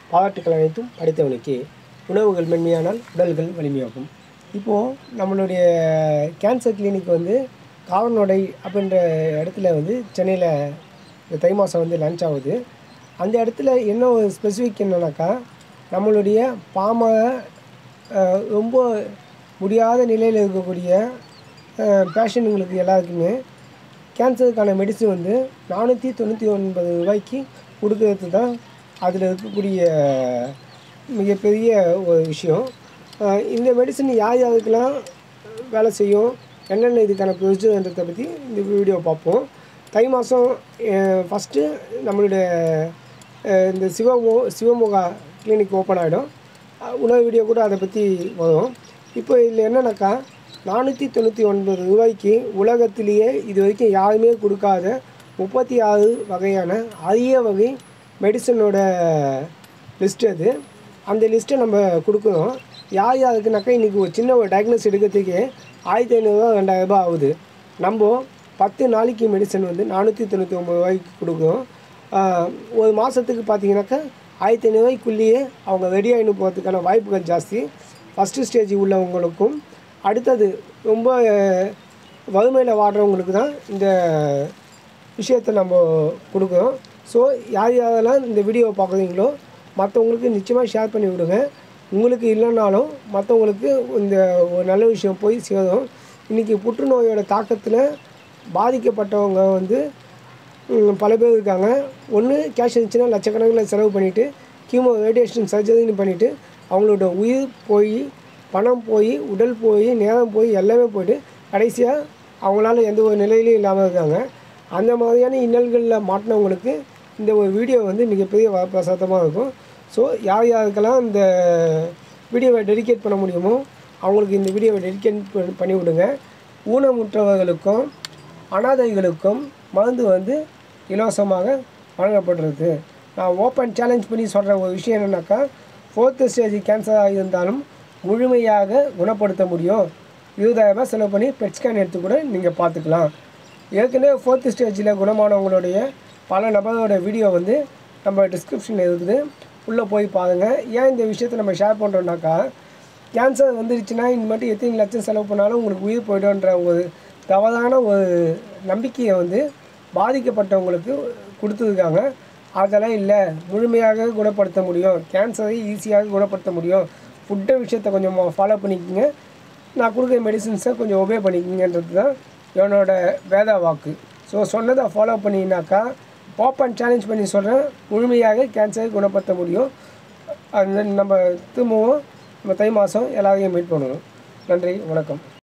பாராட்டுக்கள் அனைத்தும் படைத்தவனுக்கு உணவுகள் மென்மையானால் உடல்கள் வலிமையாகும் இப்போது நம்மளுடைய கேன்சர் கிளினிக் வந்து காவனோடை அப்படின்ற இடத்துல வந்து சென்னையில் இந்த தை மாதம் வந்து லன்ச் ஆகுது அந்த இடத்துல என்ன ஒரு ஸ்பெசிஃபிக் என்னன்னாக்கா நம்மளுடைய பாம அஹ், ரொம்ப முடியாத நிலையில் இருக்கக்கூடிய பேஷண்ட்டுங்களுக்கு எல்லாருக்குமே கேன்சருக்கான மெடிசின் வந்து நானூற்றி தொண்ணூற்றி ஒன்பது ரூபாய்க்கு கொடுக்கறது தான் அதில் இருக்கக்கூடிய மிகப்பெரிய ஒரு விஷயம் அஹ் இந்த மெடிசின் யார் யாருக்கெல்லாம் வேலை செய்யும் என்னென்ன இதுக்கான ப்ரொசீஜர்ன்றதை பற்றி இந்த வீடியோ பார்ப்போம் தை மாதம் ஃபஸ்ட்டு நம்மளுடைய அஹ் இந்த சிவமோ சிவமுகா கிளினிக் ஓப்பன் ஆகிடும் உணவு வீடியோ கூட அதை பற்றி வரும் இப்போ இதில் என்னன்னாக்கா நானூற்றி தொண்ணூற்றி ஒன்பது ரூபாய்க்கு உலகத்திலேயே இது வரைக்கும் யாருமே கொடுக்காத முப்பத்தி ஆறு வகையான அரிய வகை மெடிசனோட லிஸ்ட் அது அந்த லிஸ்ட்டை நம்ம கொடுக்குறோம் யார் யாருக்குனாக்கா இன்றைக்கி ஒரு சின்ன ஒரு டயக்னோஸ் எடுக்கிறதுக்கு ஆயிரத்தி ஐநூறுரூவா ரெண்டாயிரரூபா ஆகுது நம்ம பத்து நாளைக்கு மெடிசன் வந்து நானூற்றி தொண்ணூற்றி ஒம்பது ரூபாய்க்கு கொடுக்குறோம் ஆஹ் ஒரு மாதத்துக்கு பார்த்தீங்கன்னாக்கா ஆயிரத்தி ஐநூறுரூவாய்க்குள்ளேயே அவங்க ரெடி ஆகினு போகிறதுக்கான வாய்ப்புகள் ஜாஸ்தி ஃபஸ்ட்டு ஸ்டேஜ் உள்ளவங்களுக்கும் அடுத்தது ரொம்ப வறுமையில் வாடுறவங்களுக்கு தான் இந்த விஷயத்தை நம்ம கொடுக்குறோம் ஸோ யார் யாரெல்லாம் இந்த வீடியோவை பார்க்குறீங்களோ மற்றவங்களுக்கு நிச்சயமாக ஷேர் பண்ணி விடுங்க உங்களுக்கு இல்லைனாலும் மற்றவங்களுக்கு இந்த ஒரு நல்ல விஷயம் போய் சேரும் இன்றைக்கி புற்றுநோயோட தாக்கத்தில் பாதிக்கப்பட்டவங்க வந்து ம், பல பேர் இருக்காங்க ஒன்று கேஷ் இருந்துச்சுன்னா லட்சக்கணக்கில் செலவு பண்ணிவிட்டு கீமோ ரேடியேஷன் சர்ஜரின்னு பண்ணிவிட்டு அவங்களோட உயிர் போய் பணம் போய் உடல் போய் நேரம் போய் எல்லாமே போயிட்டு கடைசியாக அவங்களால எந்த ஒரு நிலையிலையும் இல்லாமல் இருக்காங்க அந்த மாதிரியான இன்னல்களில் மாட்டினவங்களுக்கு இந்த ஒரு வீடியோ வந்து மிகப்பெரிய வரப்பிரசாதமாக இருக்கும் ஸோ யார் யாருக்கெல்லாம் இந்த வீடியோவை டெடிகேட் பண்ண முடியுமோ அவங்களுக்கு இந்த வீடியோவை டெடிகேட் பண்ணி- பண்ணி விடுங்க ஊனமுற்றவர்களுக்கும் அனாதைகளுக்கும் மருந்து வந்து இலவசமாக வழங்கப்படுறது நான் ஓப்பன் சேலஞ்ச் பண்ணி சொல்கிற ஒரு விஷயம் என்னென்னாக்கா ஃபோர்த்து ஸ்டேஜ் கேன்சராக இருந்தாலும் முழுமையாக குணப்படுத்த முடியும் இருபதாயிரரூபா செலவு பண்ணி பெட் ஸ்கேன் எடுத்து கூட நீங்கள் பார்த்துக்கலாம் ஏற்கனவே ஃபோர்த்து ஸ்டேஜில் குணமானவங்களுடைய பல நபரோட வீடியோ வந்து நம்ம டிஸ்கிரிப்ஷனில் இருக்குது உள்ளே போய் பாருங்கள் ஏன் இந்த விஷயத்தை நம்ம ஷேர் பண்ணுறோம்னாக்கா கேன்சர் வந்துருச்சுன்னா இனிமேட்டு எத்தனை லட்சம் செலவு பண்ணாலும் உங்களுக்கு உயிர் போய்டும்ன்ற ஒரு தவறான ஒரு நம்பிக்கையை வந்து பாதிக்கப்பட்டவங்களுக்கு கொடுத்துருக்காங்க அதெல்லாம் இல்லை முழுமையாக குணப்படுத்த முடியும் கேன்சரை ஈஸியாக குணப்படுத்த முடியும் ஃபுட்டை விஷயத்தை கொஞ்சம் ஃபாலோ பண்ணிக்கோங்க நான் கொடுக்குற மெடிசின்ஸை கொஞ்சம் ஒபே பண்ணிக்கங்கன்றது தான் என்னோட வேத வாக்கு ஸோ சொன்னதை ஃபாலோ பண்ணினாக்கா ஓப்பன் சேலஞ்ச் பண்ணி சொல்கிறேன் முழுமையாக கேன்சரை குணப்படுத்த முடியும் அது நம்ம திரும்பவும் நம்ம தை மாதம் எல்லாரையும் மீட் பண்ணுவோம் நன்றி வணக்கம்